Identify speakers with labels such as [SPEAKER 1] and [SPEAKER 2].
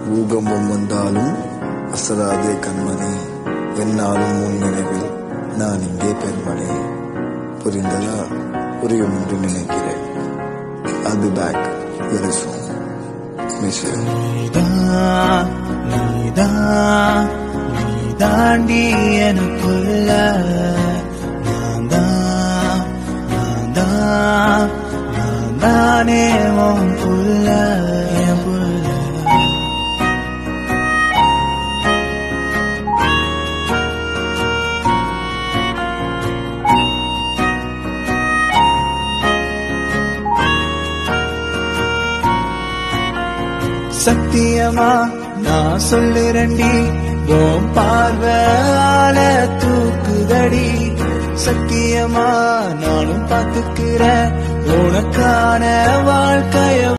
[SPEAKER 1] பூகம்பம் வந்தாலும் அசராதே கண்மணி என்னாலும் உன் நினைவில் நான் இங்கே பெண்மணி புரிந்ததா புரியும் என்று நினைக்கிறேன் I'll be back very soon. Miss you.
[SPEAKER 2] நீதான் நீதான் நீ தாண்டி எனக்குள்ள நான் தான் நான் தான் நான் தானே உன் புள்ள என் புள்ள சத்தியமா நான் சொல்லுறண்டி உன் பார்வையால தூக்குதடி சத்தியமா நானும் பார்த்துக்கிறேன் உனக்கான வாழ்க்கைய